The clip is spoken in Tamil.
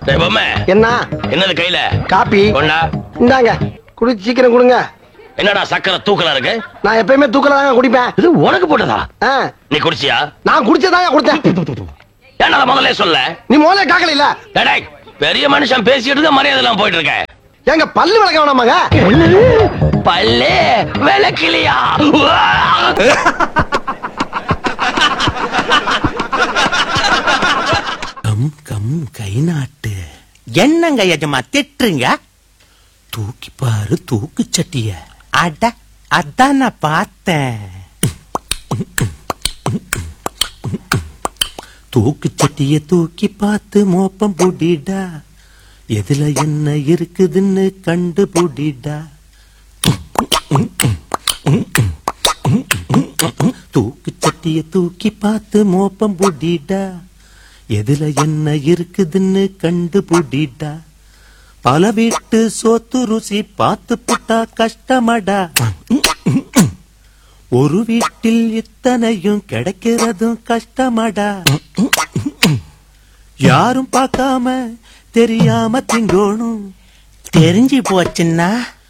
டேய் பொம்மை என்ன என்னது கையில காப்பி கொண்டா இந்தாங்க குடிச்சு சீக்கிரம் கொடுங்க என்னடா சக்கரை தூக்கலா இருக்கு நான் எப்பயுமே தூக்கல தாங்க குடிப்பேன் இது உனக்கு போட்டதா ஆ, நீ குடிச்சியா நான் குடிச்சதாங்க கொடுத்தேன் ஏன்னா அதை முதல்ல சொல்ல நீ முதல்ல காக்கல இல்ல டேய், டேய், பெரிய மனுஷன் பேசிட்டு இருக்க மரியாதை எல்லாம் போயிட்டு இருக்க எங்க பல்லு விளக்க வேணாமாங்க பல்லே விளக்கிலியா கம் கம் கை நாட்டு என்னங்க எஜமா திட்டுறீங்க தூக்கி பாரு தூக்கு சட்டிய அட அதான் நான் பார்த்தேன் தூக்கு சட்டிய தூக்கி பார்த்து மோப்பம் புடிடா எதுல என்ன இருக்குதுன்னு கண்டு புடிடா தூக்கு சட்டிய தூக்கி பார்த்து மோப்பம் புடிடா எதுல என்ன இருக்குதுன்னு கண்டு புடிடா பல வீட்டு சோத்து ருசி பார்த்து புட்டா கஷ்டமடா ஒரு வீட்டில் இத்தனையும் கிடைக்கிறதும் கஷ்டமடா யாரும் பார்க்காம தெரியாம திங்கோணும் தெரிஞ்சு போச்சுன்னா